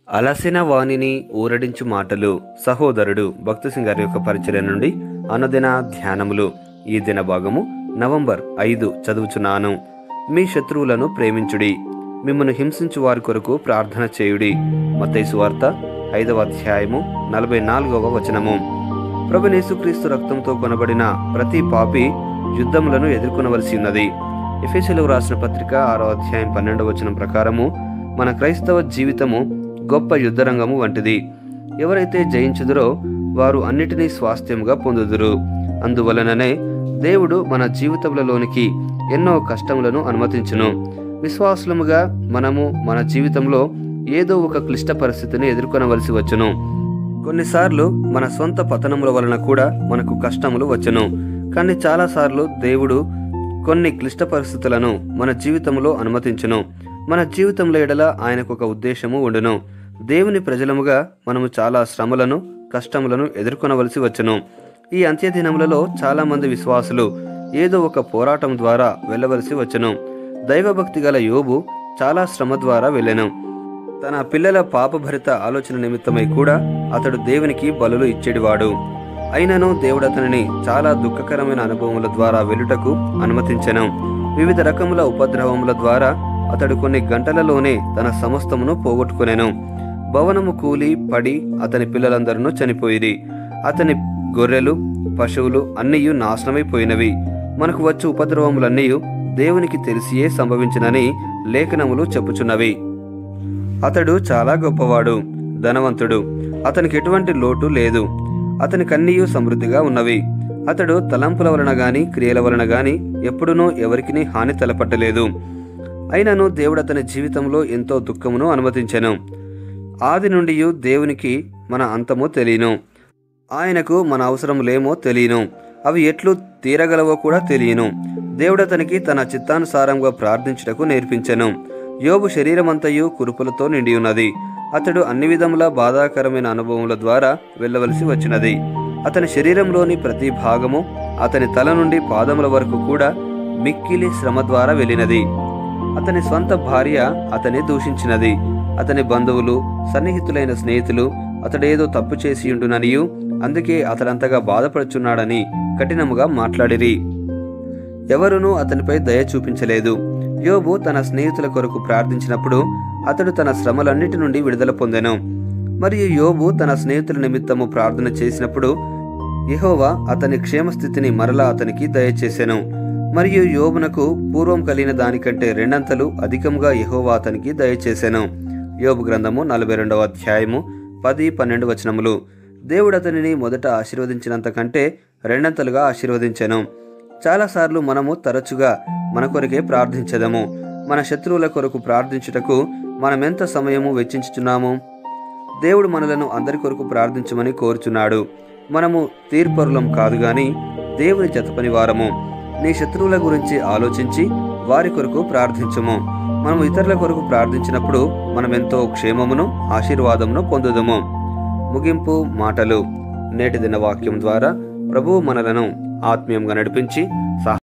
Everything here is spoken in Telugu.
అలసిన వాణిని ఊరడించు మాటలు సహోదరుడు భక్తి సింగ్ గారి యొక్క పరిచయం నుండి అనుదిన ధ్యానములు ఈ దిన భాగము నవంబర్ ఐదు చదువుచున్నాను మీ శత్రువులను ప్రేమించుడి మిమ్మను హింసించు వారి కొరకు ప్రార్థన చేయుడి మత్తయి వార్త ఐదవ అధ్యాయము నలభై నాలుగవ వచనము ప్రభు యేసుక్రీస్తు రక్తంతో కొనబడిన ప్రతి పాపి యుద్ధములను ఎదుర్కొనవలసి ఉన్నది ఎఫెసీలకు రాసిన పత్రిక ఆరో అధ్యాయం పన్నెండవ వచనం ప్రకారము మన క్రైస్తవ జీవితము గొప్ప యుద్ధరంగము వంటిది ఎవరైతే జయించుదురో వారు అన్నిటినీ స్వాస్థ్యముగా పొందుదురు అందువలననే దేవుడు మన జీవితములలోనికి ఎన్నో కష్టములను అనుమతించును విశ్వాసులముగా మనము మన జీవితంలో ఏదో ఒక క్లిష్ట పరిస్థితిని ఎదుర్కొనవలసి వచ్చును కొన్నిసార్లు మన సొంత పతనముల వలన కూడా మనకు కష్టములు వచ్చును కానీ చాలాసార్లు దేవుడు కొన్ని క్లిష్ట పరిస్థితులను మన జీవితంలో అనుమతించును మన జీవితంలో ఎడల ఆయనకు ఒక ఉద్దేశము ఉండును దేవుని ప్రజలముగా మనము చాలా శ్రమలను కష్టములను ఎదుర్కొనవలసి వచ్చును ఈ అంత్యదినములలో చాలా మంది విశ్వాసులు ఏదో ఒక పోరాటం ద్వారా వెళ్ళవలసి వచ్చును దైవభక్తి గల యోబు చాలా శ్రమ ద్వారా వెళ్ళెను తన పిల్లల పాపభరిత ఆలోచన నిమిత్తమై కూడా అతడు దేవునికి బలులు ఇచ్చేటివాడు అయినను దేవుడు అతనిని చాలా దుఃఖకరమైన అనుభవముల ద్వారా వెలుటకు అనుమతించెను వివిధ రకముల ఉపద్రవముల ద్వారా అతడు కొన్ని గంటలలోనే తన సమస్తమును పోగొట్టుకునేను భవనము కూలి పడి అతని పిల్లలందరూ చనిపోయిరి అతని గొర్రెలు పశువులు అన్నీయు నాశనమైపోయినవి మనకు వచ్చు ఉపద్రవములన్నీ దేవునికి తెలిసియే సంభవించినని లేఖనములు చెప్పుచున్నవి అతడు చాలా గొప్పవాడు ధనవంతుడు అతనికి ఎటువంటి లోటు లేదు అతని కన్నీయు సమృద్ధిగా ఉన్నవి అతడు తలంపుల వలన గాని క్రియల వలన గాని ఎప్పుడునూ ఎవరికిని హాని తలపట్టలేదు అయినను దేవుడు అతని జీవితంలో ఎంతో దుఃఖమును అనుమతించెను ఆది నుండి దేవునికి మన అంతము తెలియను ఆయనకు మన అవసరములేమో తెలియను అవి ఎట్లు తీరగలవో కూడా తెలియను దేవుడు అతనికి తన చిత్తానుసారంగా ప్రార్థించుటకు నేర్పించెను యోబు శరీరమంతయు కురుపులతో నిండి ఉన్నది అతడు అన్ని విధముల బాధాకరమైన అనుభవముల ద్వారా వెళ్ళవలసి వచ్చినది అతని శరీరంలోని ప్రతి భాగము అతని తల నుండి పాదముల వరకు కూడా మిక్కిలి శ్రమ ద్వారా వెళ్ళినది అతని స్వంత భార్య అతని దూషించినది అతని బంధువులు సన్నిహితులైన స్నేహితులు అతడేదో తప్పు చేసి ఉండుననియు అందుకే అతడంతగా బాధపడుచున్నాడని కఠినముగా మాట్లాడిరి ఎవరునూ అతనిపై దయ చూపించలేదు యోబు తన స్నేహితుల కొరకు ప్రార్థించినప్పుడు అతడు తన శ్రమలన్నిటి నుండి విడుదల పొందెను మరియు యోబు తన స్నేహితుల నిమిత్తము ప్రార్థన చేసినప్పుడు యెహోవా అతని క్షేమస్థితిని మరలా అతనికి దయచేసెను మరియు యోబునకు పూర్వం కలిగిన దానికంటే రెండంతలు అధికంగా యెహోవా అతనికి దయచేసెను యోబు గ్రంథము నలభై రెండవ అధ్యాయము పది పన్నెండు వచనములు దేవుడు అతనిని మొదట ఆశీర్వదించినంత కంటే రెండంతలుగా ఆశీర్వదించెను చాలాసార్లు మనము తరచుగా మన కొరకే ప్రార్థించదము మన శత్రువుల కొరకు ప్రార్థించుటకు మనమెంత సమయము వెచ్చించుచున్నాము దేవుడు మనలను అందరి కొరకు ప్రార్థించమని కోరుచున్నాడు మనము తీర్పరులం కాదు గాని దేవుని జతపని వారము నీ శత్రువుల గురించి ఆలోచించి వారి కొరకు ప్రార్థించము మనము ఇతరుల కొరకు ప్రార్థించినప్పుడు మనమెంతో క్షేమమును ఆశీర్వాదమును పొందుదము ముగింపు మాటలు నేటి దిన వాక్యం ద్వారా ప్రభువు మనలను ఆత్మీయంగా నడిపించి సహ